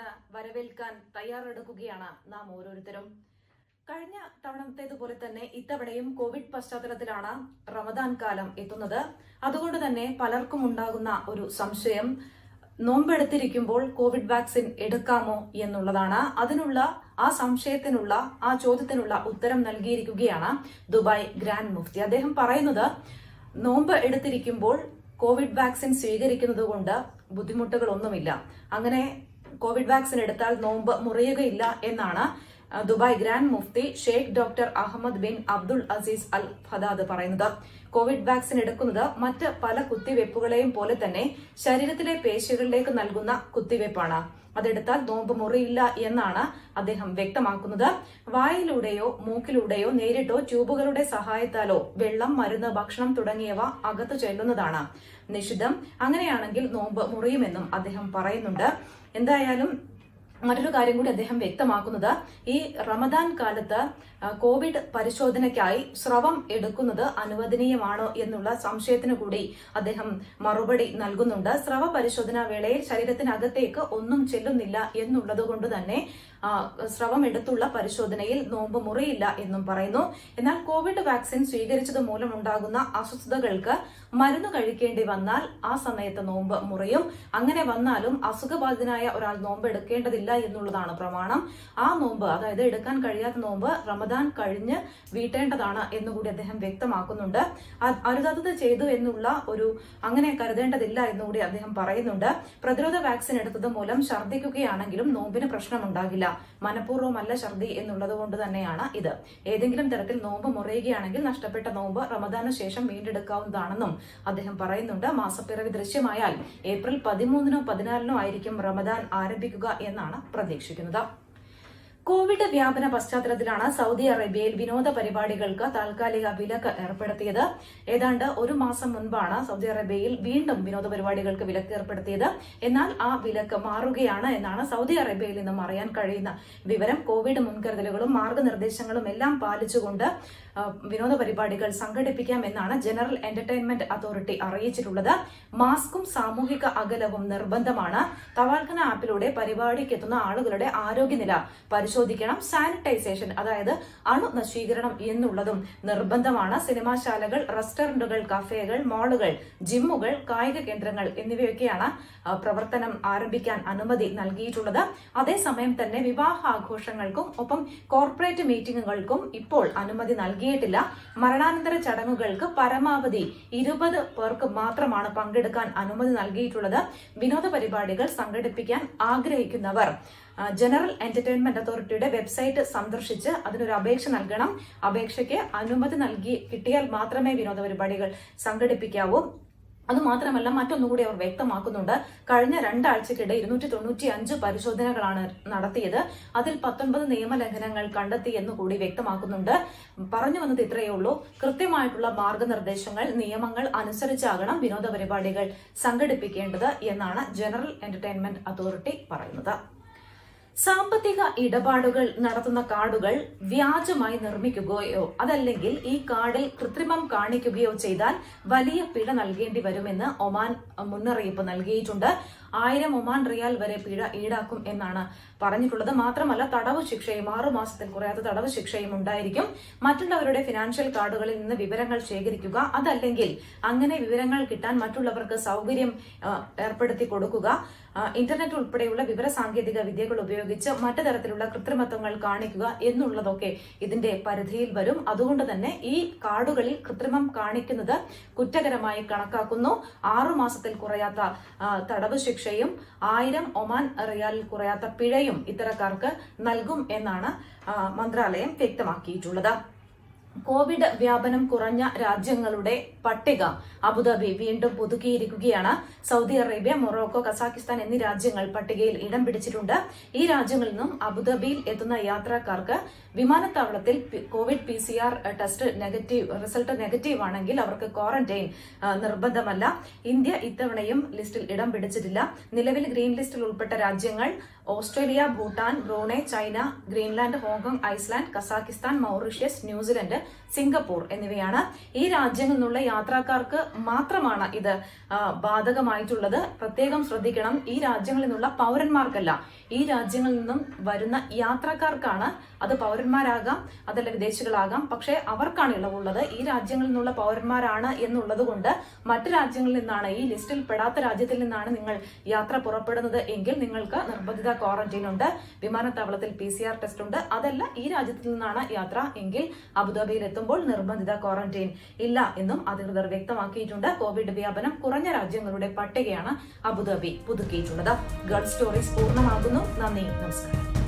റമദാന് വരവേൽക്കാൻ തയ്യാറെടുക്കുകയാണ് നാം ഓരോരുത്തരും കഴിഞ്ഞ തവണത്തേതുപോലെ തന്നെ ഇത്തവണയും കോവിഡ് പശ്ചാത്തലത്തിലാണ് റമദാൻ കാലം എത്തുന്നത് അതുകൊണ്ട് തന്നെ പലർക്കും ഉണ്ടാകുന്ന ഒരു സംശയം നോമ്പെടുത്തിരിക്കുമ്പോൾ കോവിഡ് വാക്സിൻ എടുക്കാമോ എന്നുള്ളതാണ് അതിനുള്ള ആ സംശയത്തിനുള്ള ആ ചോദ്യത്തിനുള്ള ഉത്തരം നൽകിയിരിക്കുകയാണ് ദുബായ് ഗ്രാൻഡ് മുഫ്തി അദ്ദേഹം പറയുന്നത് നോമ്പ് എടുത്തിരിക്കുമ്പോൾ കോവിഡ് വാക്സിൻ സ്വീകരിക്കുന്നത് കൊണ്ട് ബുദ്ധിമുട്ടുകളൊന്നുമില്ല അങ്ങനെ കോവിഡ് വാക്സിൻ എടുത്താൽ നോമ്പ് മുറിയുകയില്ല എന്നാണ് ആ, ദുബായ് ഗ്രാൻഡ് മുഫ്തി ഷെയ്ഖ് doctor Ahmed bin Abdul Aziz Al Haddad പറയുന്നത് കോവിഡ് വാക്സിൻ എടുക്കുന്നത് മറ്റ് പല കുത്തിവയ്പ്പുകളെയും പോലെ തന്നെ ശരീരത്തിലെ പേശികളിലേക്ക് നൽകുന്ന കുത്തിവയ്പ്പാണ് അതെടുത്താൽ നോമ്പ് മുറിയില്ല എന്നാണ് അദ്ദേഹം വ്യക്തമാക്കുന്നത് വായിലൂടെയോ മൂക്കിലൂടെയോ നേരിട്ടോ ട്യൂബുകളുടെ സഹായത്താലോ വെള്ളം മരുന്ന് ഭക്ഷണം തുടങ്ങിയവ അകത്തു ചെല്ലുന്നതാണ് നിഷിദ്ധം അങ്ങനെയാണെങ്കിൽ നോമ്പ് മുറിയുമെന്നും അദ്ദേഹം പറയുന്നുണ്ട് എന്തായാലും മറ്റൊരു കാര്യം കൂടി അദ്ദേഹം വ്യക്തമാക്കുന്നത് ഈ റമദാൻ കാലത്ത് ആ, കോവിഡ് പരിശോധനയ്ക്കായി സ്രവം എടുക്കുന്നത് അനുവദനീയമാണോ എന്നുള്ള സംശയത്തിന് കൂടി അദ്ദേഹം മറുപടി നൽകുന്നുണ്ട് സ്രവ പരിശോധനാ വേളയിൽ ശരീരത്തിനകത്തേക്ക് ഒന്നും ചെല്ലുന്നില്ല എന്നുള്ളത് കൊണ്ട് തന്നെ ആ, സ്രവം എടുത്തുള്ള പരിശോധനയിൽ നോമ്പ് മുറിയില്ല എന്നും പറയുന്നു എന്നാൽ കോവിഡ് വാക്സിൻ സ്വീകരിച്ചത് മൂലമുണ്ടാകുന്ന അസ്വസ്ഥതകൾക്ക് മരുന്ന് കഴിക്കേണ്ടി വന്നാൽ ആ സമയത്ത് നോമ്പ് മുറിയും അങ്ങനെ വന്നാലും അസുഖബാധിതനായ ഒരാൾ നോമ്പ് എടുക്കേണ്ടതില്ല എന്നുള്ളതാണ് പ്രമാണം ആ നോമ്പ് അതായത് എടുക്കാൻ കഴിയാത്ത നോമ്പ് റമദാൻ കഴിഞ്ഞ് വീട്ടേണ്ടതാണ് എന്നുകൂടി അദ്ദേഹം വ്യക്തമാക്കുന്നുണ്ട് അ- അരുതാത്തത് ചെയ്തു എന്നുള്ള ഒരു അങ്ങനെ കരുതേണ്ടതില്ല എന്നുകൂടി അദ്ദേഹം പറയുന്നുണ്ട് പ്രതിരോധ വാക്സിൻ എടുത്തത് മൂലം ഛർദ്ദിക്കുകയാണെങ്കിലും നോമ്പിന് പ്രശ്നമുണ്ടാകില്ല മനഃപൂർവ്വമല്ല ഛർദി എന്നുള്ളത് കൊണ്ട് തന്നെയാണ് ഇത് ഏതെങ്കിലും തരത്തിൽ നോമ്പ് മുറിയുകയാണെങ്കിൽ നഷ്ടപ്പെട്ട നോമ്പ് റമദാന് ശേഷം വീണ്ടെടുക്കാവുന്നതാണെന്നും അദ്ദേഹം പറയുന്നുണ്ട് മാസപ്പിറവി ദൃശ്യമായാൽ ഏപ്രിൽ പതിമൂന്നിനോ പതിനാലിനോ ആയിരിക്കും റമദാൻ ആരംഭിക്കുക എന്നാണ് പ്രതീക്ഷിക്കുന്നത് കോവിഡ് വ്യാപന പശ്ചാത്തലത്തിലാണ് സൗദി അറേബ്യയിൽ വിനോദ പരിപാടികൾക്ക് താൽക്കാലിക വിലക്ക് ഏർപ്പെടുത്തിയത് ഏതാണ്ട് ഒരു മാസം മുൻപാണ് സൗദി അറേബ്യയിൽ വീണ്ടും വിനോദ പരിപാടികൾക്ക് വിലക്ക് ഏർപ്പെടുത്തിയത് എന്നാൽ ആ വിലക്ക് മാറുകയാണ് എന്നാണ് സൗദി അറേബ്യയിൽ നിന്നും അറിയാൻ കഴിയുന്ന വിവരം കോവിഡ് മുൻകരുതലുകളും മാർഗനിർദ്ദേശങ്ങളും എല്ലാം പാലിച്ചുകൊണ്ട് ആ, വിനോദ പരിപാടികൾ സംഘടിപ്പിക്കാം എന്നാണ് ജനറൽ എന്റർടൈൻമെന്റ് അതോറിറ്റി അറിയിച്ചിട്ടുള്ളത് മാസ്കും സാമൂഹിക അകലവും നിർബന്ധമാണ് തവാൽഖന ആപ്പിലൂടെ പരിപാടിക്ക് എത്തുന്ന ആളുകളുടെ ആരോഗ്യനില പരിശോധിക്കണം സാനിറ്റൈസേഷൻ അതായത് അണു നശീകരണം എന്നുള്ളതും നിർബന്ധമാണ് സിനിമാശാലകൾ റെസ്റ്റോറന്റുകൾ കഫേകൾ മാളുകൾ ജിമ്മുകൾ കായിക കേന്ദ്രങ്ങൾ എന്നിവയൊക്കെയാണ് ആ, പ്രവർത്തനം ആരംഭിക്കാൻ അനുമതി നൽകിയിട്ടുള്ളത് അതേസമയം തന്നെ വിവാഹ ആഘോഷങ്ങൾക്കും ഒപ്പം കോർപ്പറേറ്റ് മീറ്റിംഗുകൾക്കും ഇപ്പോൾ അനുമതി നൽകിയിട്ടില്ല മരണാനന്തര ചടങ്ങുകൾക്ക് പരമാവധി ഇരുപത് പേർക്ക് മാത്രമാണ് പങ്കെടുക്കാൻ അനുമതി നൽകിയിട്ടുള്ളത് വിനോദ പരിപാടികൾ സംഘടിപ്പിക്കാൻ ആഗ്രഹിക്കുന്നവർ ആ, ജനറൽ എന്റർടൈൻമെന്റ് അതോറിറ്റിയുടെ വെബ്സൈറ്റ് സന്ദർശിച്ച് അതിനൊരു അപേക്ഷ നൽകണം അപേക്ഷയ്ക്ക് അനുമതി നൽകി കിട്ടിയാൽ മാത്രമേ വിനോദ പരിപാടികൾ സംഘടിപ്പിക്കാവൂ അതുമാത്രമല്ല മറ്റൊന്നുകൂടി അവർ വ്യക്തമാക്കുന്നുണ്ട് കഴിഞ്ഞ രണ്ടാഴ്ചക്കിടെ ഇരുന്നൂറ്റി തൊണ്ണൂറ്റി അഞ്ച് പരിശോധനകളാണ് നടത്തിയത് അതിൽ പത്തൊൻപത് നിയമലംഘനങ്ങൾ കണ്ടെത്തി എന്ന് കൂടി വ്യക്തമാക്കുന്നുണ്ട് പറഞ്ഞു വന്നത് ഇത്രയേ ഉള്ളൂ കൃത്യമായിട്ടുള്ള മാർഗനിർദ്ദേശങ്ങൾ നിയമങ്ങൾ അനുസരിച്ചാകണം വിനോദ പരിപാടികൾ സംഘടിപ്പിക്കേണ്ടത് എന്നാണ് ജനറൽ എന്റർടൈൻമെന്റ് അതോറിറ്റി പറയുന്നത് സാമ്പത്തിക ഇടപാടുകൾ നടത്തുന്ന കാർഡുകൾ വ്യാജമായി നിർമ്മിക്കുകയോ അതല്ലെങ്കിൽ ഈ കാർഡിൽ കൃത്രിമം കാണിക്കുകയോ ചെയ്താൽ വലിയ പിഴ നൽകേണ്ടി വരുമെന്ന് ഒമാൻ മുന്നറിയിപ്പ് നൽകിയിട്ടുണ്ട് ആയിരം ഒമാൻ റിയാൽ വരെ പിഴ ഈടാക്കും എന്നാണ് പറഞ്ഞിട്ടുള്ളത് മാത്രമല്ല തടവ് ശിക്ഷയും ആറു മാസത്തിൽ കുറയാത്ത തടവ് ശിക്ഷയും ഉണ്ടായിരിക്കും മറ്റുള്ളവരുടെ ഫിനാൻഷ്യൽ കാർഡുകളിൽ നിന്ന് വിവരങ്ങൾ ശേഖരിക്കുക അതല്ലെങ്കിൽ അങ്ങനെ വിവരങ്ങൾ കിട്ടാൻ മറ്റുള്ളവർക്ക് സൗകര്യം ആ, ഏർപ്പെടുത്തി കൊടുക്കുക ആ, ഇന്റർനെറ്റ് ഉൾപ്പെടെയുള്ള വിവര സാങ്കേതിക വിദ്യകൾ ഉപയോഗിച്ച് മറ്റു തരത്തിലുള്ള കൃത്രിമത്വങ്ങൾ കാണിക്കുക എന്നുള്ളതൊക്കെ ഇതിന്റെ പരിധിയിൽ വരും അതുകൊണ്ട് തന്നെ ഈ കാർഡുകളിൽ കൃത്രിമം കാണിക്കുന്നത് കുറ്റകരമായി കണക്കാക്കുന്നു ആറു മാസത്തിൽ കുറയാത്ത ആ, തടവ് ശിക്ഷയും ആയിരം ഒമാൻ റിയാലിൽ കുറയാത്ത പിഴയും ഇത്തരക്കാർക്ക് നൽകും എന്നാണ് ആ, മന്ത്രാലയം വ്യക്തമാക്കിയിട്ടുള്ളത് കോവിഡ് വ്യാപനം കുറഞ്ഞ രാജ്യങ്ങളുടെ പട്ടിക അബുദാബി വീണ്ടും പുതുക്കിയിരിക്കുകയാണ് സൗദി അറേബ്യ മൊറോക്കോ കസാക്കിസ്ഥാൻ എന്നീ രാജ്യങ്ങൾ പട്ടികയിൽ ഇടം പിടിച്ചിട്ടുണ്ട് ഈ രാജ്യങ്ങളിൽ നിന്നും അബുദാബിയിൽ എത്തുന്ന യാത്രക്കാർക്ക് വിമാനത്താവളത്തിൽ P- covid P C R test negative result negative ആണെങ്കിൽ അവർക്ക് ക്വാറന്റൈൻ ആ, നിർബന്ധമല്ല ഇന്ത്യ ഇത്തവണയും ലിസ്റ്റിൽ ഇടം പിടിച്ചിട്ടില്ല നിലവിൽ ഗ്രീൻ ലിസ്റ്റിൽ ഉൾപ്പെട്ട രാജ്യങ്ങൾ Australia Bhutan Brunei China Greenland Hong Kong Iceland Kazakhstan Mauritius New Zealand Singapore എന്നിവയാണ് ഈ രാജ്യങ്ങളിൽ നിന്നുള്ള യാത്രക്കാർക്ക് മാത്രമാണ് ഇത് ആ, ബാധകമായിട്ടുള്ളത് പ്രത്യേകം ശ്രദ്ധിക്കണം ഈ രാജ്യങ്ങളിൽ നിന്നുള്ള പൗരന്മാർക്കല്ല ഈ രാജ്യങ്ങളിൽ നിന്നും വരുന്ന യാത്രക്കാർക്കാണ് അത് പൗരന്മാരാകാം അതല്ല വിദേശികളാകാം പക്ഷേ അവർക്കാണ് ഇളവുള്ളത് ഈ രാജ്യങ്ങളിൽ നിന്നുള്ള പൗരന്മാരാണ് എന്നുള്ളത് കൊണ്ട് മറ്റു രാജ്യങ്ങളിൽ നിന്നാണ് ഈ ലിസ്റ്റിൽ പെടാത്ത രാജ്യത്തിൽ നിന്നാണ് നിങ്ങൾ യാത്ര പുറപ്പെടുന്നത് എങ്കിൽ നിങ്ങൾക്ക് നിർബന്ധിത ക്വാറന്റൈൻ ഉണ്ട് വിമാനത്താവളത്തിൽ പി സി ആർ ടെസ്റ്റ് ഉണ്ട് അതല്ല ഈ രാജ്യത്തിൽ നിന്നാണ് യാത്ര എങ്കിൽ അബുദാബിയിൽ എത്തുമ്പോൾ നിർബന്ധിത ക്വാറന്റൈൻ ഇല്ല എന്നും അധികൃതർ വ്യക്തമാക്കിയിട്ടുണ്ട് കോവിഡ് വ്യാപനം കുറഞ്ഞ രാജ്യങ്ങളുടെ പട്ടികയാണ് അബുദാബി പുതുക്കിയിട്ടുള്ളത് ഗൾഫ് സ്റ്റോറീസ് പൂർണ്ണമാകുന്നു നന്ദി നമസ്കാരം